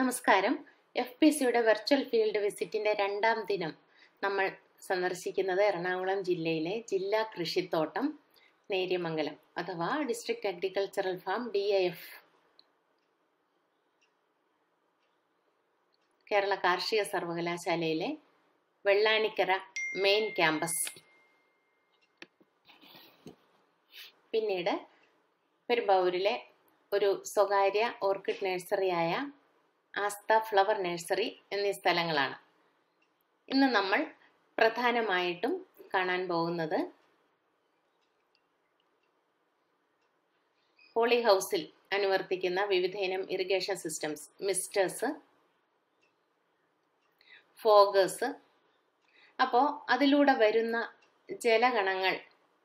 നമസ്കാരം F P സിയുടെ virtual field വിസിറ്റിന്റെ രണ്ടാം ദിനം നമ്മൾ സന്ദർശിക്കുന്നത് എറണാകുളം ജില്ലയിലെ ജില്ലാ കൃഷിത്തോട്ടം നേര്യമംഗലം അഥവാ district agricultural farm D F Kerala കാർഷിക സർവകലാശാലയിലെ വെള്ളാനിക്കര മെയിൻ ക്യാമ്പസ് പിന്നീട് പെരുമ്പാവൂരിലെ ഒരു സ്വകാര്യ ഓർക്കിഡ് നഴ്സറിയായ ആസ്ത ഫ്ലവർ നഴ്സറി എന്നീ സ്ഥലങ്ങളാണ് ഇന്ന് നമ്മൾ പ്രധാനമായിട്ടും കാണാൻ പോകുന്നത് പോളി ഹൗസിൽ അനുവർത്തിക്കുന്ന വിവിധയിനം ഇറിഗേഷൻ സിസ്റ്റംസ് മിസ്റ്റേഴ്സ് ഫോഗേഴ്സ് അപ്പോൾ അതിലൂടെ വരുന്ന ജലഗണങ്ങൾ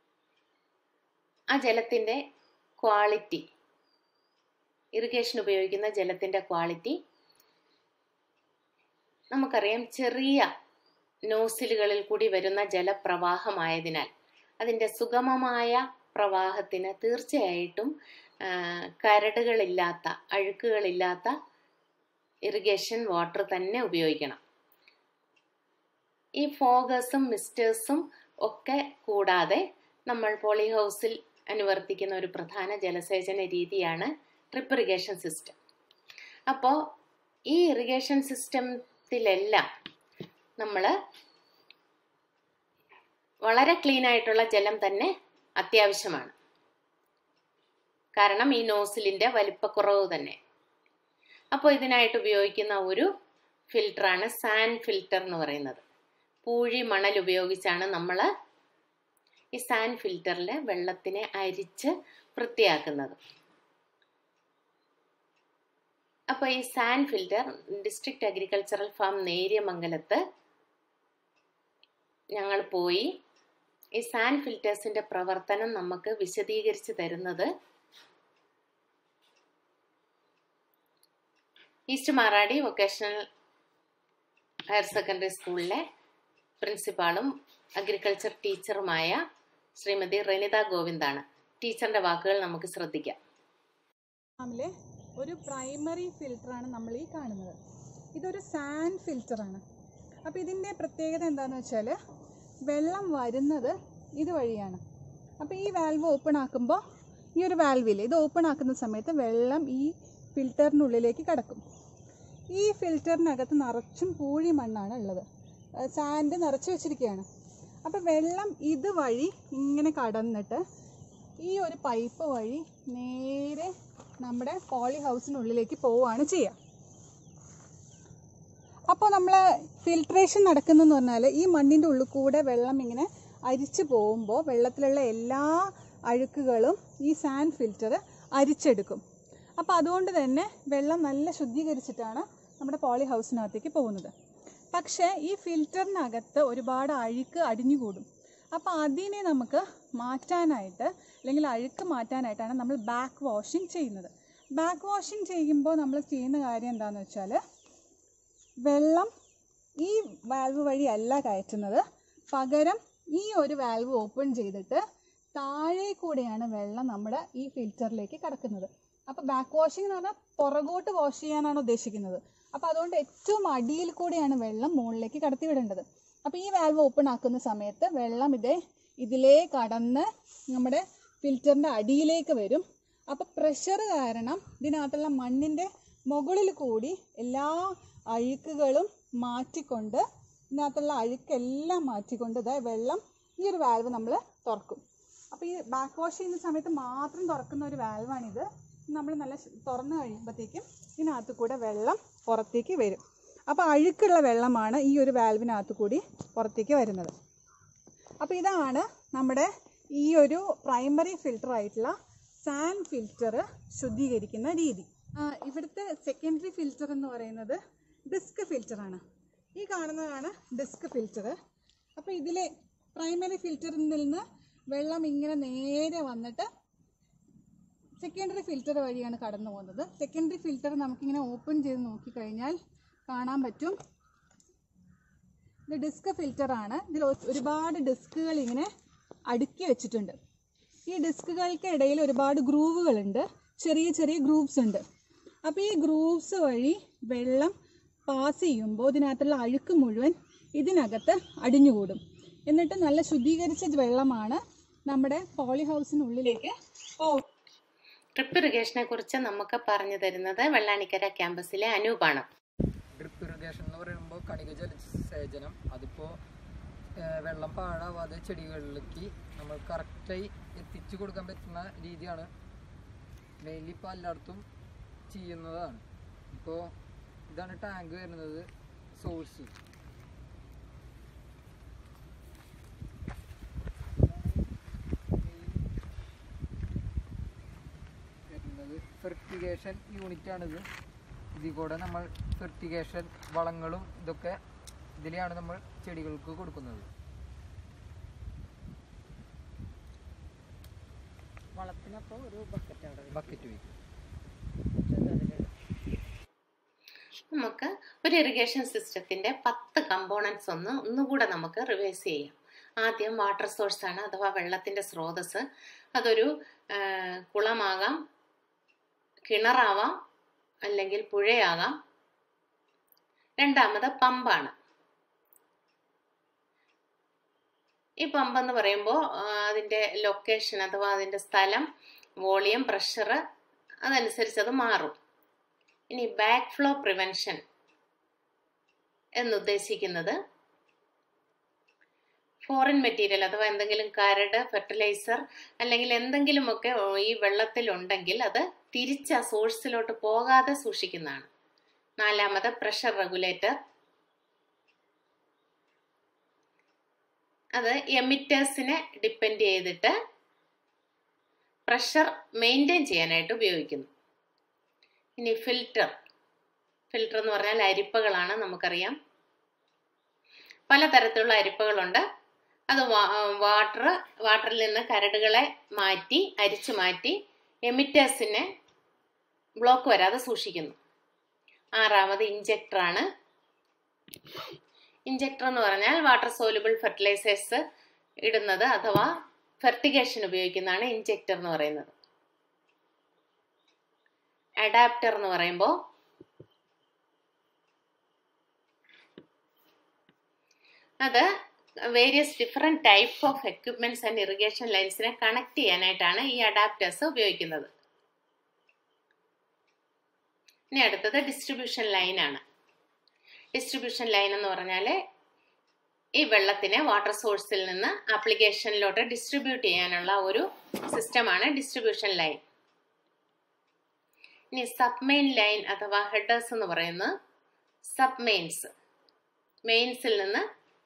ആ ജലത്തിൻ്റെ ക്വാളിറ്റി ഇറിഗേഷൻ ഉപയോഗിക്കുന്ന ജലത്തിൻ്റെ ക്വാളിറ്റി നമുക്കറിയാം ചെറിയ നോസിലുകളിൽ കൂടി വരുന്ന ജലപ്രവാഹമായതിനാൽ അതിൻ്റെ സുഗമമായ പ്രവാഹത്തിന് തീർച്ചയായിട്ടും കരടുകളില്ലാത്ത അഴുക്കുകളില്ലാത്ത ഇറിഗേഷൻ വാട്ടർ തന്നെ ഉപയോഗിക്കണം ഈ ഫോഗസും മിസ്റ്റേഴ്സും ഒക്കെ കൂടാതെ നമ്മൾ പോളി ഹൗസിൽ അനുവർത്തിക്കുന്ന ഒരു പ്രധാന ജലസേചന രീതിയാണ് ട്രിപ്പ് ഇറിഗേഷൻ സിസ്റ്റം അപ്പോൾ ഈ ഇറിഗേഷൻ സിസ്റ്റത്തിലെല്ലാം നമ്മൾ വളരെ ക്ലീൻ ആയിട്ടുള്ള ജലം തന്നെ അത്യാവശ്യമാണ് കാരണം ഈ നോസിലിൻ്റെ വലിപ്പക്കുറവ് തന്നെ അപ്പോൾ ഇതിനായിട്ട് ഉപയോഗിക്കുന്ന ഒരു ഫിൽറ്ററാണ് സാൻഡ് ഫിൽറ്റർ എന്ന് പറയുന്നത് പൂഴി മണൽ ഉപയോഗിച്ചാണ് നമ്മൾ ഈ സാൻഡ് ഫിൽറ്ററിൽ വെള്ളത്തിനെ അരിച്ച് വൃത്തിയാക്കുന്നത് അപ്പോൾ ഈ sand filter district agricultural farm നേര്യമംഗലത്ത് ഞങ്ങൾ പോയി ഈ സാൻഡ് ഫിൽറ്റേഴ്സിന്റെ പ്രവർത്തനം നമുക്ക് വിശദീകരിച്ച് തരുന്നത് east Maradi vocational higher secondary സ്കൂളിലെ പ്രിൻസിപ്പാളും അഗ്രികൾച്ചർ ടീച്ചറുമായ ശ്രീമതി റനിത ഗോവിന്ദാണ് ടീച്ചറിന്റെ വാക്കുകൾ നമുക്ക് ശ്രദ്ധിക്കാം ഫാമിലെ ഒരു പ്രൈമറി ഫിൽറ്ററാണ് നമ്മൾ ഈ കാണുന്നത് ഇതൊരു സാൻഡ് ഫിൽറ്ററാണ് അപ്പോൾ ഇതിൻ്റെ പ്രത്യേകത എന്താണെന്ന് വെച്ചാൽ വെള്ളം വരുന്നത് ഇതുവഴിയാണ് അപ്പോൾ ഈ വാൽവ് ഓപ്പൺ ആക്കുമ്പോൾ ഈ ഒരു വാൽവിൽ ഇത് ഓപ്പൺ ആക്കുന്ന സമയത്ത് വെള്ളം ഈ ഫിൽറ്ററിനുള്ളിലേക്ക് കടക്കും ഈ ഫിൽറ്ററിനകത്ത് നിറച്ചും പൂഴി മണ്ണാണ് ഉള്ളത് സാൻഡ് നിറച്ച് വെച്ചിരിക്കുകയാണ് അപ്പോൾ വെള്ളം ഇതുവഴി ഇങ്ങനെ കടന്നിട്ട് ഈ ഒരു പൈപ്പ് വഴി നേരെ നമ്മുടെ പോളി ഹൗസിനുള്ളിലേക്ക് പോവുകയാണ് ചെയ്യുക അപ്പോൾ നമ്മൾ ഫിൽട്രേഷൻ നടക്കുന്നതെന്ന് പറഞ്ഞാൽ ഈ മണ്ണിൻ്റെ ഉള്ളിൽ കൂടെ വെള്ളം ഇങ്ങനെ അരിച്ചു പോകുമ്പോൾ വെള്ളത്തിലുള്ള എല്ലാ അഴുക്കുകളും ഈ സാൻഡ് ഫിൽറ്റർ അരിച്ചെടുക്കും അപ്പോൾ അതുകൊണ്ട് തന്നെ വെള്ളം നല്ല ശുദ്ധീകരിച്ചിട്ടാണ് നമ്മുടെ പോളി ഹൗസിനകത്തേക്ക് പോകുന്നത് പക്ഷേ ഈ ഫിൽറ്ററിനകത്ത് ഒരുപാട് അഴുക്ക് അടിഞ്ഞുകൂടും അപ്പോൾ അതിനെ നമുക്ക് മാറ്റാനായിട്ട് അല്ലെങ്കിൽ അഴുക്ക് മാറ്റാനായിട്ടാണ് നമ്മൾ ബാക്ക് വാഷിംഗ് ചെയ്യുന്നത് ബാക്ക് വാഷിംഗ് ചെയ്യുമ്പോൾ നമ്മൾ ചെയ്യുന്ന കാര്യം എന്താണെന്ന് വെച്ചാൽ വെള്ളം ഈ വാൽവ് വഴി അല്ല കയറ്റുന്നത് പകരം ഈ ഒരു വാൽവ് ഓപ്പൺ ചെയ്തിട്ട് താഴെ കൂടെയാണ് വെള്ളം നമ്മുടെ ഈ ഫിൽറ്ററിലേക്ക് കടക്കുന്നത് അപ്പോൾ ബാക്ക് വാഷിംഗ് എന്ന് പറഞ്ഞാൽ പുറകോട്ട് വാഷ് ചെയ്യാനാണ് ഉദ്ദേശിക്കുന്നത് അപ്പോൾ അതുകൊണ്ട് ഏറ്റവും അടിയിൽ കൂടെയാണ് വെള്ളം മുകളിലേക്ക് കടത്തി വിടേണ്ടത് അപ്പോൾ ഈ വാൽവ് ഓപ്പൺ ആക്കുന്ന സമയത്ത് വെള്ളം ഇതേ ഇതിലേ കടന്ന് നമ്മുടെ ഫിൽറ്ററിൻ്റെ അടിയിലേക്ക് വരും അപ്പോൾ പ്രഷർ കാരണം ഇതിനകത്തുള്ള മണ്ണിൻ്റെ മുകളിൽ കൂടി എല്ലാ അഴുക്കുകളും മാറ്റിക്കൊണ്ട് ഇതിനകത്തുള്ള അഴുക്കെല്ലാം മാറ്റിക്കൊണ്ട് ഇതാ വെള്ളം ഈ ഒരു വാൽവ് നമ്മൾ തുറക്കും അപ്പോൾ ഈ ബാക്ക് വാഷ് ചെയ്യുന്ന സമയത്ത് മാത്രം തുറക്കുന്ന ഒരു വാൽവാണിത് നമ്മൾ നല്ല തുറന്നു കഴിയുമ്പോഴത്തേക്കും ഇതിനകത്ത് കൂടെ വെള്ളം പുറത്തേക്ക് വരും അപ്പോൾ അഴുക്കുള്ള വെള്ളമാണ് ഈ ഒരു വാൽവിനകത്ത് കൂടി പുറത്തേക്ക് വരുന്നത് അപ്പോൾ ഇതാണ് നമ്മുടെ ഈ ഒരു പ്രൈമറി ഫിൽറ്റർ ആയിട്ടുള്ള സാൻഡ് ഫിൽറ്റർ ശുദ്ധീകരിക്കുന്ന രീതി ഇവിടുത്തെ സെക്കൻഡറി ഫിൽറ്റർ എന്ന് പറയുന്നത് ഡിസ്ക് ഫിൽറ്ററാണ് ഈ കാണുന്നതാണ് ഡിസ്ക് ഫിൽറ്റർ അപ്പോൾ ഇതിലെ പ്രൈമറി ഫിൽറ്ററിൽ നിന്ന് വെള്ളം ഇങ്ങനെ നേരെ വന്നിട്ട് സെക്കൻഡറി ഫിൽറ്റർ വഴിയാണ് കടന്നു പോകുന്നത് സെക്കൻഡറി ഫിൽറ്റർ നമുക്കിങ്ങനെ ഓപ്പൺ ചെയ്ത് നോക്കിക്കഴിഞ്ഞാൽ കാണാൻ പറ്റും ഇത് ഡിസ്ക് ഫിൽറ്ററാണ് ഇതിൽ ഒരുപാട് ഡിസ്കുകൾ ഇങ്ങനെ അടുക്കി വെച്ചിട്ടുണ്ട് ഈ ഡിസ്കുകൾക്ക് ഇടയിൽ ഒരുപാട് ഗ്രൂവുകളുണ്ട് ചെറിയ ചെറിയ ഗ്രൂപ്പ്സ് ഉണ്ട് അപ്പോൾ ഈ ഗ്രൂവ്സ് വഴി വെള്ളം പാസ് ചെയ്യുമ്പോൾ ഇതിനകത്തുള്ള അഴുക്ക് മുഴുവൻ ഇതിനകത്ത് അടിഞ്ഞുകൂടും എന്നിട്ട് നല്ല ശുദ്ധീകരിച്ച വെള്ളമാണ് നമ്മുടെ പോളി ഹൗസിനുള്ളിലേക്ക് പോകും ഡ്രിപ്പ് ഇറിഗേഷനെ കുറിച്ച് നമുക്ക് പറഞ്ഞു തരുന്നത് വെള്ളാണിക്കര ക്യാമ്പസിലെ അനൂപാണ് ഡ്രിപ്പ് ഇറിഗേഷൻ എന്ന് പറയുമ്പോൾ കണിക ജലസേചനം അതിപ്പോൾ വെള്ളം പാഴാവാതെ ചെടികളിലേക്ക് നമ്മൾ കറക്റ്റായി എത്തിച്ചു കൊടുക്കാൻ പറ്റുന്ന രീതിയാണ് മെയിൻലി ഇപ്പോൾ എല്ലായിടത്തും ചെയ്യുന്നതാണ് ഇപ്പോൾ ഇതാണ് ടാങ്ക് വരുന്നത് സോഴ്സ് വരുന്നത് ഫെർട്ടിഗേഷൻ യൂണിറ്റ് ആണിത് ഇതിൽ കൂടെ നമ്മൾ ഫെർട്ടിഗേഷൻ വളങ്ങളും ഇതൊക്കെ ഇതിലെയാണ് നമ്മൾ ചെടികൾക്ക് കൊടുക്കുന്നത് വളത്തിനപ്പോൾ ഒരു ബക്കറ്റ് അവിടെ വെക്കും. ബക്കറ്റ് വയ്ക്കും എന്നിട്ട് അതില് നമുക്ക് ഒരു ഇറിഗേഷൻ സിസ്റ്റത്തിന്റെ പത്ത് കമ്പോണൻസ് ഒന്ന് ഒന്നുകൂടെ നമുക്ക് റിവൈസ് ചെയ്യാം ആദ്യം വാട്ടർ സോഴ്സ് ആണ് അഥവാ വെള്ളത്തിന്റെ സ്രോതസ് അതൊരു ആ, കുളമാകാം കിണറാവാം അല്ലെങ്കിൽ പുഴയാകാം രണ്ടാമത് പമ്പാണ് ഈ പമ്പ് എന്ന് പറയുമ്പോൾ അതിൻ്റെ ലൊക്കേഷൻ അഥവാ അതിൻ്റെ സ്ഥലം വോളിയം പ്രഷർ അതനുസരിച്ച് അത് മാറും ഇനി ബാക്ക് ഫ്ലോ പ്രിവെൻഷൻ എന്നുദ്ദേശിക്കുന്നത് ഫോറിൻ മെറ്റീരിയൽ അഥവാ എന്തെങ്കിലും കരട് ഫെർട്ടിലൈസർ അല്ലെങ്കിൽ എന്തെങ്കിലുമൊക്കെ ഈ വെള്ളത്തിലുണ്ടെങ്കിൽ അത് തിരിച്ച് ആ സോഴ്സിലോട്ട് പോകാതെ സൂക്ഷിക്കുന്നതാണ് നാലാമത് പ്രഷർ റെഗുലേറ്റർ അത് എമിറ്റേഴ്സിനെ ഡിപ്പെൻഡ് ചെയ്തിട്ട് പ്രഷർ മെയിൻറ്റെയിൻ ചെയ്യാനായിട്ട് ഉപയോഗിക്കുന്നു ഇനി ഫിൽറ്റർ ഫിൽറ്റർ എന്ന് പറഞ്ഞാൽ അരിപ്പകളാണ് നമുക്കറിയാം പലതരത്തിലുള്ള അരിപ്പകളുണ്ട് അത് വാട്ടർ വാട്ടറിൽ നിന്ന് കരടുകളെ മാറ്റി അരിച്ചു മാറ്റി എമിറ്റേഴ്സിനെ ബ്ലോക്ക് വരാതെ സൂക്ഷിക്കുന്നു ആറാമത് ഇഞ്ചക്ടറാണ് ഇഞ്ചക്ടർ എന്ന് പറഞ്ഞാൽ വാട്ടർ സോലുബിൾ ഫെർട്ടിലൈസേഴ്സ് ഇടുന്നത് അഥവാ ഫെർട്ടിഗേഷൻ ഉപയോഗിക്കുന്നതാണ് ഇഞ്ചക്ടർ എന്ന് പറയുന്നത് അഡാപ്റ്റർ എന്ന് പറയുമ്പോൾ അത് various different type of equipments and irrigation ലൈൻസിനെ കണക്ട് ചെയ്യാനായിട്ടാണ് ഈ അഡാപ്റ്റേഴ്സ് ഉപയോഗിക്കുന്നത് ഇനി അടുത്തത് ഡിസ്ട്രിബ്യൂഷൻ ലൈനാണ് ഡിസ്ട്രിബ്യൂഷൻ ലൈൻ എന്ന് പറഞ്ഞാൽ ഈ വെള്ളത്തിനെ വാട്ടർ സോഴ്സിൽ നിന്ന് ആപ്ലിക്കേഷനിലോട്ട് ഡിസ്ട്രിബ്യൂട്ട് ചെയ്യാനുള്ള ഒരു സിസ്റ്റമാണ് ഡിസ്ട്രിബ്യൂഷൻ ലൈൻ ഇനി സബ്മെയിൻ ലൈൻ അഥവാ ഹെഡേഴ്സ് എന്ന് പറയുന്നത് സബ് മെയിൻസ് മെയിൻസിൽ നിന്ന്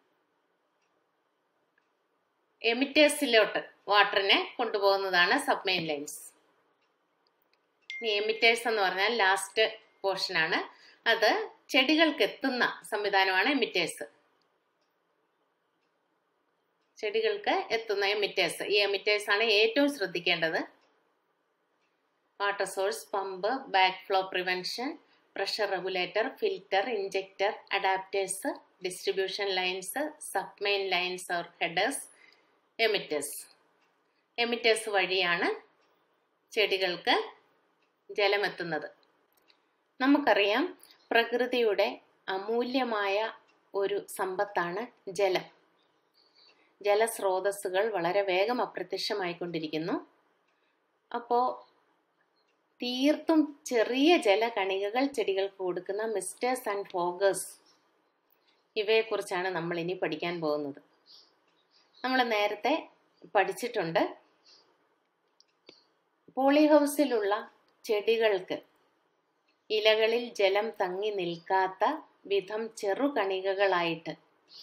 എമിറ്റേഴ്സിലോട്ട് വാട്ടറിനെ കൊണ്ടുപോകുന്നതാണ് സബ്മെയിൻ ലൈൻസ് ഇനി എമിറ്റേഴ്സ് എന്ന് പറഞ്ഞാൽ ലാസ്റ്റ് പോർഷനാണ് അത് ചെടികൾക്ക് എത്തുന്ന സംവിധാനമാണ് എമിറ്റേഴ്സ് ചെടികൾക്ക് എത്തുന്ന എമിറ്റേഴ്സ് ഈ എമിറ്റേഴ്സ് ആണ് ഏറ്റവും ശ്രദ്ധിക്കേണ്ടത് water source pump back flow prevention pressure regulator filter injector adapters distribution lines submain lines or headers emitters emitters വഴിയാണ് ചെടികൾക്ക് ജലമെത്തുന്നത് നമുക്കറിയാം പ്രകൃതിയുടെ അമൂല്യമായ ഒരു സമ്പത്താണ് ജലം ജലസ്രോതസ്സുകൾ വളരെ വേഗം അപ്രത്യക്ഷമായിക്കൊണ്ടിരിക്കുന്നു അപ്പോൾ തീർത്തും ചെറിയ ജലകണികകൾ ചെടികൾക്ക് കൊടുക്കുന്ന മിസ്റ്റേഴ്സ് ആൻഡ് ഫോഗേഴ്സ് ഇവയെക്കുറിച്ചാണ് നമ്മൾ ഇനി പഠിക്കാൻ പോകുന്നത് നമ്മൾ നേരത്തെ പഠിച്ചിട്ടുണ്ട് പോളി ഹൗസിലുള്ള ചെടികൾക്ക് ഇലകളിൽ ജലം തങ്ങി നിൽക്കാത്ത വിധം ചെറുകണികകളായിട്ട്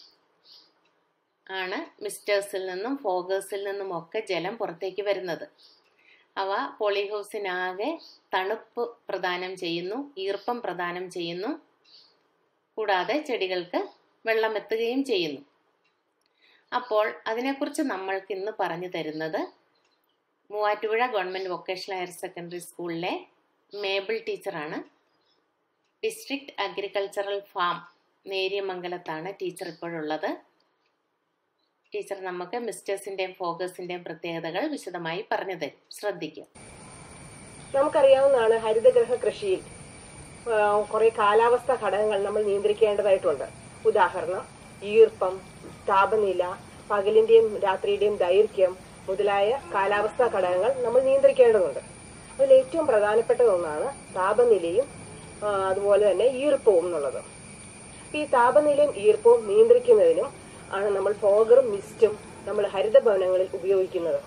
ആണ് മിസ്റ്റേഴ്സിൽ നിന്നും ഫോഗേഴ്സിൽ നിന്നും ഒക്കെ ജലം പുറത്തേക്ക് വരുന്നത് അവ പോളിഹൗസിനാകെ തണുപ്പ് പ്രദാനം ചെയ്യുന്നു ഈർപ്പം പ്രദാനം ചെയ്യുന്നു കൂടാതെ ചെടികൾക്ക് വെള്ളം എത്തുകയും ചെയ്യുന്നു അപ്പോൾ അതിനെക്കുറിച്ച് നമ്മൾക്ക് ഇന്ന് പറഞ്ഞു തരുന്നത് Muvattupuzha government vocational higher secondary സ്കൂളിലെ മേബിൾ ടീച്ചറാണ് ഡിസ്ട്രിക്ട് അഗ്രികൾച്ചറൽ ഫാം നേര്യമംഗലത്താണ് ടീച്ചർ ഇപ്പോഴുള്ളത് ടീച്ചർ നമുക്ക് മിസ്റ്റേഴ്സിൻ്റെയും ഫോക്കസിൻ്റെയും പ്രത്യേകതകൾ വിശദമായി പറഞ്ഞു തരും ശ്രദ്ധിക്കുക നമുക്കറിയാവുന്നതാണ് ഹരിതഗ്രഹ കൃഷിയിൽ കുറെ കാലാവസ്ഥ ഘടകങ്ങൾ നമ്മൾ നിയന്ത്രിക്കേണ്ടതായിട്ടുണ്ട് ഉദാഹരണം ഈർപ്പം താപനില പകലിന്റെയും രാത്രിയുടെയും ദൈർഘ്യം മുതലായ കാലാവസ്ഥാ ഘടകങ്ങൾ നമ്മൾ നിയന്ത്രിക്കേണ്ടതുണ്ട് അതിൽ ഏറ്റവും പ്രധാനപ്പെട്ട ഒന്നാണ് താപനിലയും ആ, അതുപോലെ തന്നെ ഈർപ്പവും എന്നുള്ളത് ഈ താപനിലയും ഈർപ്പവും നിയന്ത്രിക്കുന്നതിനും ആണ് നമ്മൾ ഫോഗറും മിസ്റ്റും നമ്മൾ ഹരിതഭവനങ്ങളിൽ ഉപയോഗിക്കുന്നത്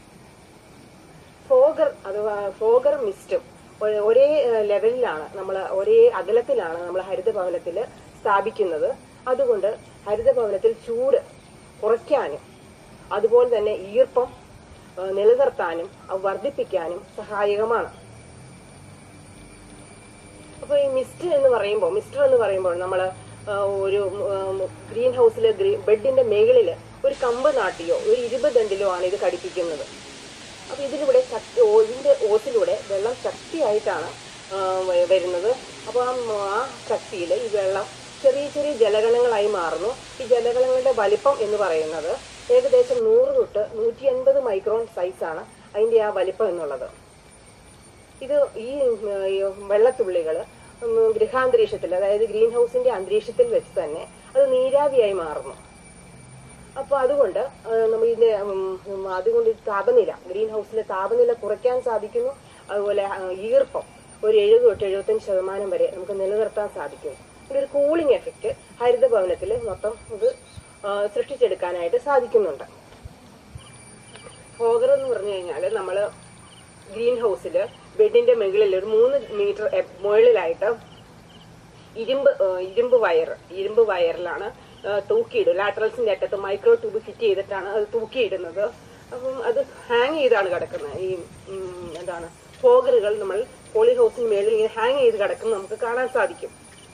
ഫോഗർ അഥവാ ഫോഗർ മിസ്റ്റും ഒ- ഒരേ ഏഹ്, ലെവലിലാണ് നമ്മൾ ഒരേ അകലത്തിലാണ് നമ്മൾ ഹരിതഭവനത്തിൽ സ്ഥാപിക്കുന്നത് അതുകൊണ്ട് ഹരിതഭവനത്തിൽ ചൂട് കുറയ്ക്കാനും അതുപോലെ തന്നെ ഈർപ്പം ഏഹ്, നിലനിർത്താനും അത് വർദ്ധിപ്പിക്കാനും സഹായകമാണ് അപ്പൊ ഈ മിസ്റ്റ് എന്ന് പറയുമ്പോൾ മിസ്റ്റർ എന്ന് പറയുമ്പോൾ നമ്മൾ ഒരു ഗ്രീൻ ഹൗസിൽ ബെഡിന്റെ മേളിൽ ഒരു കമ്പ് നാട്ടിയോ ഒരു ഇരുപതണ്ടിലോ ആണ് ഇത് ഘടിപ്പിക്കുന്നത് അപ്പൊ ഇതിലൂടെ ശക്തി ഓ- ഇതിന്റെ ഓസിലൂടെ വെള്ളം ശക്തിയായിട്ടാണ് ആ, വ- വരുന്നത് അപ്പോൾ ആ മ- ആ ശക്തിയിൽ ഈ വെള്ളം ചെറിയ ചെറിയ ജലഗണങ്ങളായി മാറുന്നു ഈ ജലഗണങ്ങളുടെ വലിപ്പം എന്ന് പറയുന്നത് ഏകദേശം നൂറ് തൊട്ട് നൂറ്റി എൺപത് മൈക്രോൺ സൈസാണ് അതിന്റെ ആ വലിപ്പം എന്നുള്ളത് ഇത് ഈ ഉം, ഈ വെള്ളത്തുള്ളികൾ ഗൃഹാന്തരീക്ഷത്തിൽ അതായത് ഗ്രീൻ ഹൗസിന്റെ അന്തരീക്ഷത്തിൽ വെച്ച് തന്നെ അത് നീരാവിയായി മാറുന്നു അപ്പൊ അതുകൊണ്ട് ആ, നമ്മൾ ഇതിന്റെ ഉം, ഉം, അതുകൊണ്ട് ഈ താപനില ഗ്രീൻ ഹൗസിലെ താപനില കുറയ്ക്കാൻ സാധിക്കുന്നു അതുപോലെ ആ, ഈർപ്പം ഒരു എഴുപത് തൊട്ട് എഴുപത്തഞ്ച് ശതമാനം വരെ നമുക്ക് നിലനിർത്താൻ സാധിക്കും ഇവിടെ ഒരു കൂളിംഗ് എഫക്റ്റ് ഹരിതഭവനത്തിൽ മൊത്തം ഇത് ആ, സൃഷ്ടിച്ചെടുക്കാനായിട്ട് സാധിക്കുന്നുണ്ട് ഫോഗർ എന്ന് പറഞ്ഞു കഴിഞ്ഞാൽ നമ്മൾ ഗ്രീൻ ഹൗസിൽ ബെഡിന്റെ മുകളിൽ ഒരു മൂന്ന് മീറ്റർ മുകളിലായിട്ട് ഇരുമ്പ് ആ, ഇരുമ്പ് വയർ ഇരുമ്പ് വയറിലാണ് ആ, തൂക്കിയിടും ലാറ്ററൽസിന്റെ അറ്റത്ത് മൈക്രോ ട്യൂബ് ഫിറ്റ് ചെയ്തിട്ടാണ് അത് തൂക്കിയിടുന്നത് അപ്പം അത് ഹാങ് ചെയ്താണ് കിടക്കുന്നത് ഈ ഉം, എന്താണ് ഫോഗറുകൾ നമ്മൾ പോളി ഹൗസിന് മേളിൽ ഇങ്ങനെ ഹാങ് ചെയ്ത് കിടക്കുന്നത് നമുക്ക് കാണാൻ സാധിക്കും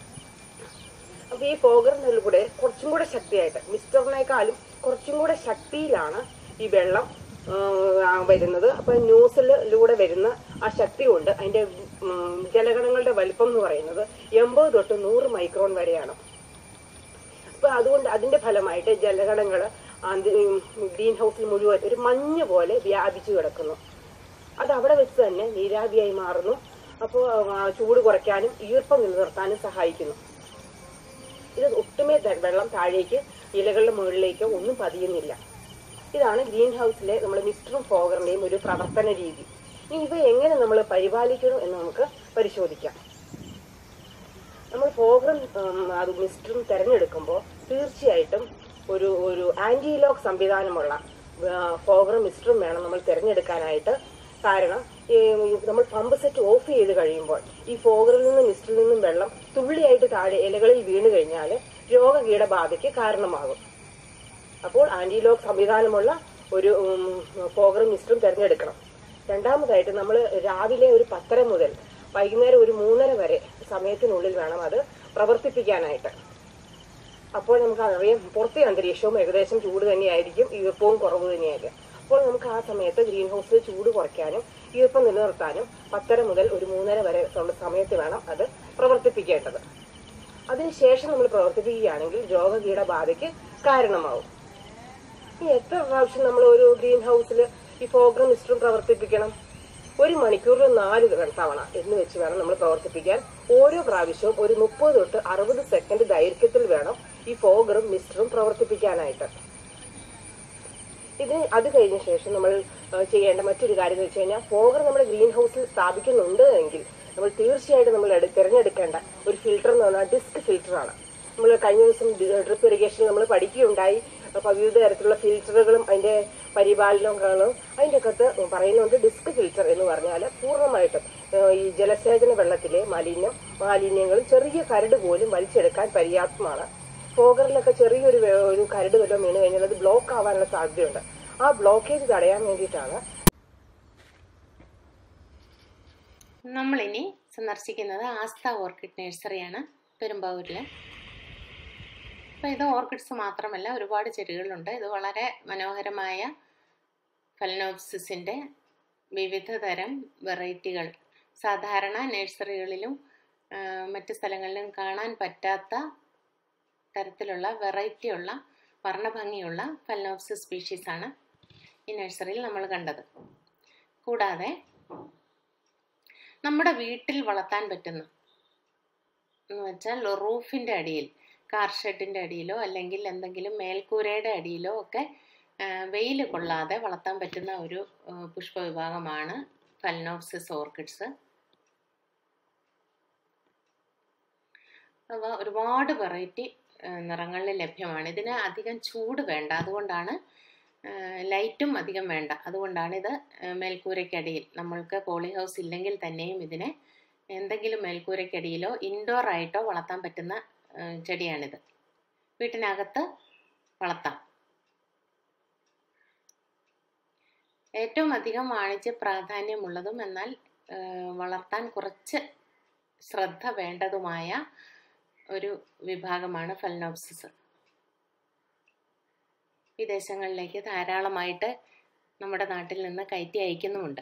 അപ്പൊ ഈ ഫോഗറിനുള്ളിൽ കൂടെ കുറച്ചും കൂടെ ശക്തിയായിട്ട് മിസ്റ്ററിനേക്കാളും കുറച്ചും കൂടെ ശക്തിയിലാണ് ഈ വെള്ളം ആ, ആ, വരുന്നത് അപ്പൊ ന്യൂസിലൂടെ വരുന്ന ആ ശക്തി കൊണ്ട് അതിന്റെ ഉം, ജലഗണങ്ങളുടെ വലിപ്പം എന്ന് പറയുന്നത് എൺപത് തൊട്ട് നൂറ് മൈക്രോൺ വരെയാണ് അപ്പൊ അതുകൊണ്ട് അതിന്റെ ഫലമായിട്ട് ജലഗണങ്ങൾ ഗ്രീൻ ഹൗസിൽ മുഴുവൻ ഒരു മഞ്ഞ് പോലെ വ്യാപിച്ചു കിടക്കുന്നു അത് അവിടെ വെച്ച് തന്നെ നീരാവിയായി മാറുന്നു അപ്പോൾ ചൂട് കുറയ്ക്കാനും ഈർപ്പം നിലനിർത്താനും സഹായിക്കുന്നു ഇത് ഒട്ടുമേ ത- വെള്ളം താഴേക്ക് ഇലകളുടെ മുകളിലേക്കോ ഒന്നും പതിയുന്നില്ല ഇതാണ് ഗ്രീൻ ഹൗസിലെ നമ്മൾ മിസ്റ്ററും ഫോഗറിന്റെയും ഒരു പ്രവർത്തന രീതി ഇനി ഇവ എങ്ങനെ നമ്മൾ പരിപാലിക്കണം എന്ന് നമുക്ക് പരിശോധിക്കാം നമ്മൾ ഫോഗറും ഉം, അത് മിസ്റ്ററും തിരഞ്ഞെടുക്കുമ്പോൾ തീർച്ചയായിട്ടും ഒരു ഒരു ആന്റി ലോക്ക് സംവിധാനമുള്ള ആ, ഫോഗറും മിസ്റ്ററും വേണം നമ്മൾ തിരഞ്ഞെടുക്കാനായിട്ട് കാരണം ഈ നമ്മൾ പമ്പ് സെറ്റ് ഓഫ് ചെയ്ത് കഴിയുമ്പോൾ ഈ ഫോഗറിൽ നിന്നും മിസ്റ്ററിൽ നിന്നും വെള്ളം തുള്ളിയായിട്ട് താഴെ ഇലകളിൽ വീണ് കഴിഞ്ഞാൽ രോഗകീടബാധയ്ക്ക് കാരണമാകും അപ്പോൾ ആന്റി ലോക്ക് സംവിധാനമുള്ള ഒരു ഉം, ഫോഗറും മിസ്റ്ററും തിരഞ്ഞെടുക്കണം രണ്ടാമതായിട്ട് നമ്മൾ രാവിലെ ഒരു പത്തര മുതൽ വൈകുന്നേരം ഒരു മൂന്നര വരെ സമയത്തിനുള്ളിൽ വേണം അത് പ്രവർത്തിപ്പിക്കാനായിട്ട് അപ്പോൾ നമുക്ക് അറിയാം പുറത്തെ അന്തരീക്ഷവും ഏകദേശം ചൂട് തന്നെയായിരിക്കും ഈർപ്പവും കുറവ് തന്നെയായിരിക്കും അപ്പോൾ നമുക്ക് ആ സമയത്ത് ഗ്രീൻ ഹൗസിൽ ചൂട് കുറയ്ക്കാനും ഈർപ്പം നിലനിർത്താനും പത്തര മുതൽ ഒരു മൂന്നര വരെ ഉള്ള സമയത്ത് വേണം അത് പ്രവർത്തിപ്പിക്കേണ്ടത് അതിനുശേഷം നമ്മൾ പ്രവർത്തിപ്പിക്കുകയാണെങ്കിൽ രോഗകീടബാധയ്ക്ക് കാരണമാവും ഇനി എത്ര പ്രാവശ്യം നമ്മൾ ഒരു ഗ്രീൻ ഹൗസിൽ ഈ ഫോഗ്രം മിസ്റ്ററും പ്രവർത്തിപ്പിക്കണം ഒരു മണിക്കൂറിൽ നാല് തവണ എന്ന് വെച്ച് വേണം നമ്മൾ പ്രവർത്തിപ്പിക്കാൻ ഓരോ പ്രാവശ്യവും ഒരു മുപ്പത് തൊട്ട് അറുപത് സെക്കൻഡ് ദൈർഘ്യത്തിൽ വേണം ഈ ഫോഗറും മിസ്റ്ററും പ്രവർത്തിപ്പിക്കാനായിട്ട് ഇത് അത് കഴിഞ്ഞ ശേഷം നമ്മൾ ആ, ചെയ്യേണ്ട മറ്റൊരു കാര്യം എന്ന് വെച്ച് കഴിഞ്ഞാൽ ഫോഗർ നമ്മുടെ ഗ്രീൻ ഹൗസിൽ സ്ഥാപിക്കുന്നുണ്ട് എങ്കിൽ നമ്മൾ തീർച്ചയായിട്ടും നമ്മൾ എടു- തിരഞ്ഞെടുക്കേണ്ട ഒരു ഫിൽറ്റർ എന്ന് പറഞ്ഞാൽ ഡിസ്ക് ഫിൽറ്ററാണ് നമ്മൾ കഴിഞ്ഞ ദിവസം ഡ്രിപ്പ് ഇറിഗേഷൻ നമ്മൾ പഠിക്കുകയുണ്ടായി അപ്പൊ വിവിധ തരത്തിലുള്ള ഫിൽറ്ററുകളും അതിന്റെ പരിപാലനങ്ങളും അതിന്റെ അകത്ത് പറയുന്നുണ്ട് ഡിസ്ക് ഫിൽറ്റർ എന്ന് പറഞ്ഞാൽ പൂർണ്ണമായിട്ടും ആ, ഈ ജലസേചന വെള്ളത്തിലെ മാലിന്യം മാലിന്യങ്ങളും ചെറിയ കരട് പോലും വലിച്ചെടുക്കാൻ പര്യാപ്തമാണ് ഫോഗറിലൊക്കെ ചെറിയൊരു വേ- ഒരു കരട് വല്ലതും വീണ് കഴിഞ്ഞാൽ അത് ബ്ലോക്ക് ആവാനുള്ള സാധ്യതയുണ്ട് ആ ബ്ലോക്കേജ് തടയാൻ വേണ്ടിയിട്ടാണ് നമ്മളിനി സന്ദർശിക്കുന്നത് ആസ്ഥ ഓർക്കിഡ് നഴ്സറിയാണ് പെരുമ്പാവൂരിൽ അപ്പോൾ ഇത് ഓർക്കിഡ്സ് മാത്രമല്ല ഒരുപാട് ചെടികളുണ്ട് ഇത് വളരെ മനോഹരമായ ഫലനോപ്സിസിൻ്റെ വിവിധ തരം വെറൈറ്റികൾ സാധാരണ നഴ്സറികളിലും ആ, മറ്റ് സ്ഥലങ്ങളിലും കാണാൻ പറ്റാത്ത തരത്തിലുള്ള വെറൈറ്റിയുള്ള വർണ്ണഭംഗിയുള്ള ഫലനോപ്സിസ് സ്പീഷീസാണ് ഈ നഴ്സറിയിൽ നമ്മൾ കണ്ടത് കൂടാതെ നമ്മുടെ വീട്ടിൽ വളർത്താൻ പറ്റുന്ന എന്ന് വെച്ചാൽ റൂഫിൻ്റെ അടിയിൽ കാർ ഷെഡിൻ്റെ അടിയിലോ അല്ലെങ്കിൽ എന്തെങ്കിലും മേൽക്കൂരയുടെ അടിയിലോ ഒക്കെ വെയിൽ കൊള്ളാതെ വളർത്താൻ പറ്റുന്ന ഒരു ആ, പുഷ്പവിഭാഗമാണ് ഫലനോപ്സിസ് ഓർക്കിഡ്സ് അവ ഒരുപാട് വെറൈറ്റി നിറങ്ങളിൽ ലഭ്യമാണ് ഇതിന് അധികം ചൂട് വേണ്ട അതുകൊണ്ടാണ് ആ, ലൈറ്റും അധികം വേണ്ട അതുകൊണ്ടാണ് ഇത് ആ, മേൽക്കൂരയ്ക്കടിയിൽ നമ്മൾക്ക് പോളി ഹൗസ് ഇല്ലെങ്കിൽ തന്നെയും ഇതിനെ എന്തെങ്കിലും മേൽക്കൂരയ്ക്കടിയിലോ ഇൻഡോർ ആയിട്ടോ വളർത്താൻ പറ്റുന്ന ആ, ചെടിയാണിത് വീട്ടിനകത്ത് വളർത്താം ഏറ്റവും അധികം വാണിജ്യ പ്രാധാന്യമുള്ളതും എന്നാൽ ആ, വളർത്താൻ കുറച്ച് ശ്രദ്ധ വേണ്ടതുമായ ഒരു വിഭാഗമാണ് ഫലനോപ്സിസ് വിദേശങ്ങളിലേക്ക് ധാരാളമായിട്ട് നമ്മുടെ നാട്ടിൽ നിന്ന് കയറ്റി അയക്കുന്നുമുണ്ട്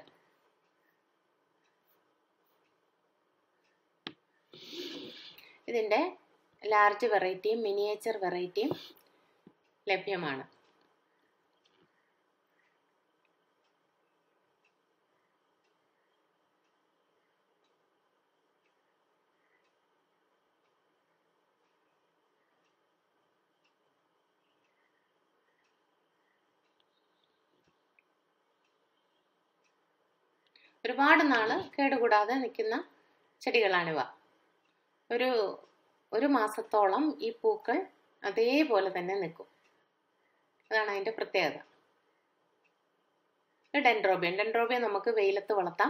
ഇതിൻ്റെ ലാർജ് വെറൈറ്റിയും മിനിയേച്ചർ വെറൈറ്റിയും ലഭ്യമാണ് ഒരുപാട് നാള് കേടുകൂടാതെ നിൽക്കുന്ന ചെടികളാണിവ ഒരു ഒരു മാസത്തോളം ഈ പൂക്കൾ അതേപോലെ തന്നെ നിൽക്കും അതാണ് അതിൻ്റെ പ്രത്യേകത ഡെൻഡ്രോബിയം ഡെൻഡ്രോബിയം നമുക്ക് വെയിലത്ത് വളർത്താം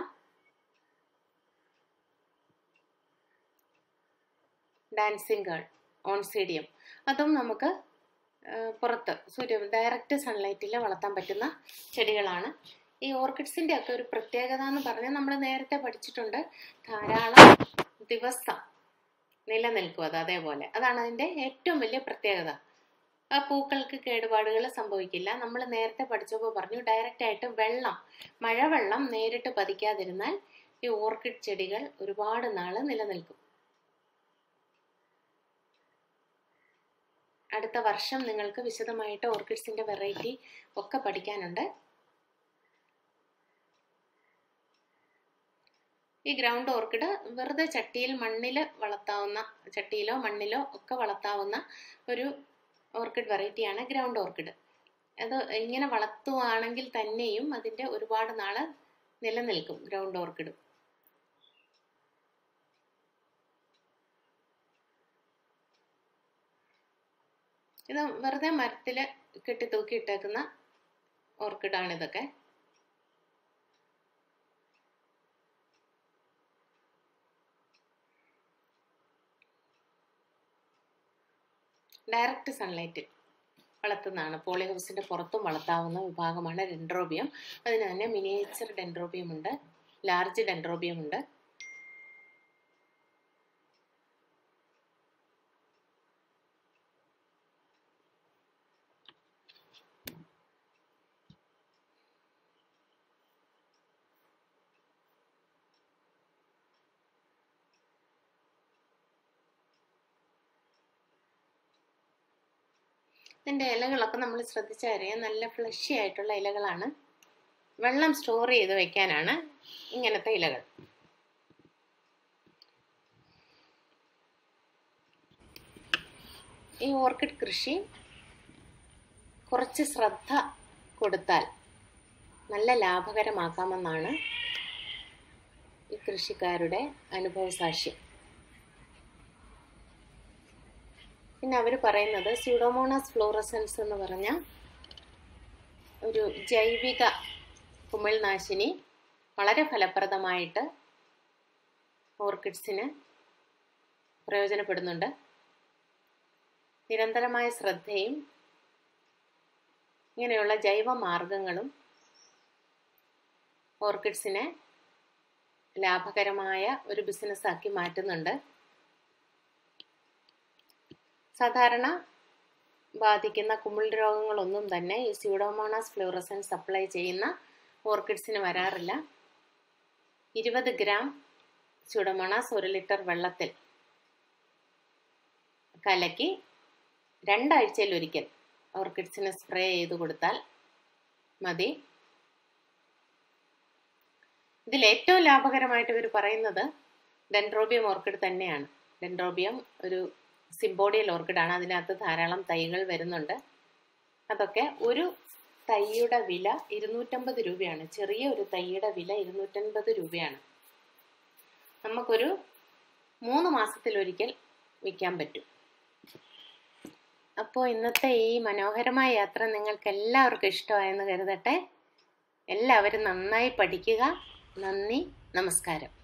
ഡാൻസിങ് ഗേൾ ഓൺസീഡിയം അതും നമുക്ക് ആ, പുറത്ത് സൂര്യ ഡയറക്റ്റ് സൺലൈറ്റിൽ വളർത്താൻ പറ്റുന്ന ചെടികളാണ് ഈ ഓർക്കിഡ്സിൻ്റെ ഒക്കെ ഒരു പ്രത്യേകത എന്ന് പറഞ്ഞാൽ നമ്മൾ നേരത്തെ പഠിച്ചിട്ടുണ്ട് ധാരാളം ദിവസം നിലനിൽക്കും അത് അതേപോലെ അതാണ് അതിൻ്റെ ഏറ്റവും വലിയ പ്രത്യേകത ആ പൂക്കൾക്ക് കേടുപാടുകൾ സംഭവിക്കില്ല നമ്മൾ നേരത്തെ പഠിച്ചപ്പോൾ പറഞ്ഞു ഡയറക്റ്റ് ആയിട്ട് വെള്ളം മഴവെള്ളം നേരിട്ട് പതിക്കാതിരുന്നാൽ ഈ ഓർക്കിഡ് ചെടികൾ ഒരുപാട് നാൾ നിലനിൽക്കും അടുത്ത വർഷം നിങ്ങൾക്ക് വിശദമായിട്ട് ഓർക്കിഡ്സിന്റെ വെറൈറ്റി ഒക്കെ പഠിക്കാനുണ്ട് ഈ ഗ്രൗണ്ട് ഓർക്കിഡ് വെറുതെ ചട്ടിയിൽ മണ്ണിൽ വളർത്താവുന്ന ചട്ടിയിലോ മണ്ണിലോ ഒക്കെ വളർത്താവുന്ന ഒരു ഓർക്കിഡ് വെറൈറ്റിയാണ് ഗ്രൗണ്ട് ഓർക്കിഡ് അത് ഇങ്ങനെ വളർത്തുവാണെങ്കിൽ തന്നെയും അതിൻ്റെ ഒരുപാട് നാള് നിലനിൽക്കും ഗ്രൗണ്ട് ഓർക്കിഡ് ഇത് വെറുതെ മരത്തിൽ കെട്ടി തൂക്കി ഇട്ടേക്കുന്ന ഓർക്കിഡാണ് ഇതൊക്കെ ഡയറക്റ്റ് സൺലൈറ്റിൽ വളർത്തുന്നതാണ് പോളി ഹൗസിന്റെ പുറത്തും വളർത്താവുന്ന വിഭാഗമാണ് ഡെൻഡ്രോബിയം അതിന് തന്നെ മിനിയേച്ചർ ഡെൻഡ്രോബിയം ഉണ്ട് ലാർജ് ഡെൻഡ്രോബിയം ഉണ്ട് ഇതിൻ്റെ ഇലകളൊക്കെ നമ്മൾ ശ്രദ്ധിച്ചറിയാം നല്ല ഫ്ലഷി ആയിട്ടുള്ള ഇലകളാണ് വെള്ളം സ്റ്റോർ ചെയ്ത് വെക്കാനാണ് ഇങ്ങനത്തെ ഇലകൾ ഈ ഓർക്കിഡ് കൃഷി കുറച്ച് ശ്രദ്ധ കൊടുത്താൽ നല്ല ലാഭകരമാക്കാമെന്നാണ് ഈ കൃഷിക്കാരുടെ അനുഭവ സാക്ഷ്യം പിന്നെ അവർ പറയുന്നത് സ്യൂഡോമോണാസ് ഫ്ലോറസൻസ് എന്ന് പറഞ്ഞ ഒരു ജൈവിക കുമിൾനാശിനി വളരെ ഫലപ്രദമായിട്ട് ഓർക്കിഡ്സിന് പ്രയോജനപ്പെടുന്നുണ്ട് നിരന്തരമായ ശ്രദ്ധയും ഇങ്ങനെയുള്ള ജൈവ മാർഗങ്ങളും ഓർക്കിഡ്സിനെ ലാഭകരമായ ഒരു ബിസിനസ്സാക്കി മാറ്റുന്നുണ്ട് സാധാരണ ബാധിക്കുന്ന കുമിൾ രോഗങ്ങളൊന്നും തന്നെ ഈ സ്യൂഡോമോണാസ് ഫ്ലൂറസൻ സപ്ലൈ ചെയ്യുന്ന ഓർക്കിഡ്സിന് വരാറില്ല ഇരുപത് ഗ്രാം സ്യൂഡോമോണാസ് ഒരു ലിറ്റർ വെള്ളത്തിൽ കലക്കി രണ്ടാഴ്ചയിൽ ഒരിക്കൽ ഓർക്കിഡ്സിന് സ്പ്രേ ചെയ്ത് കൊടുത്താൽ മതി ഇതിൽ ഏറ്റവും ലാഭകരമായിട്ട് ഇവർ പറയുന്നത് ഡെൻഡ്രോബിയം ഓർക്കിഡ് തന്നെയാണ് ഡെൻഡ്രോബിയം ഒരു സിംബോഡിയൽ ഓർക്കിഡാണ് അതിനകത്ത് ധാരാളം തൈകൾ വരുന്നുണ്ട് അതൊക്കെ ഒരു തൈയുടെ വില ഇരുന്നൂറ്റമ്പത് രൂപയാണ് ചെറിയ ഒരു തൈയുടെ വില ഇരുന്നൂറ്റൻപത് രൂപയാണ് നമുക്കൊരു മൂന്ന് മാസത്തിലൊരിക്കൽ വിൽക്കാൻ പറ്റും അപ്പോൾ ഇന്നത്തെ ഈ മനോഹരമായ യാത്ര നിങ്ങൾക്ക് എല്ലാവർക്കും ഇഷ്ടമായെന്ന് കരുതട്ടെ എല്ലാവരും നന്നായി പഠിക്കുക നന്ദി നമസ്കാരം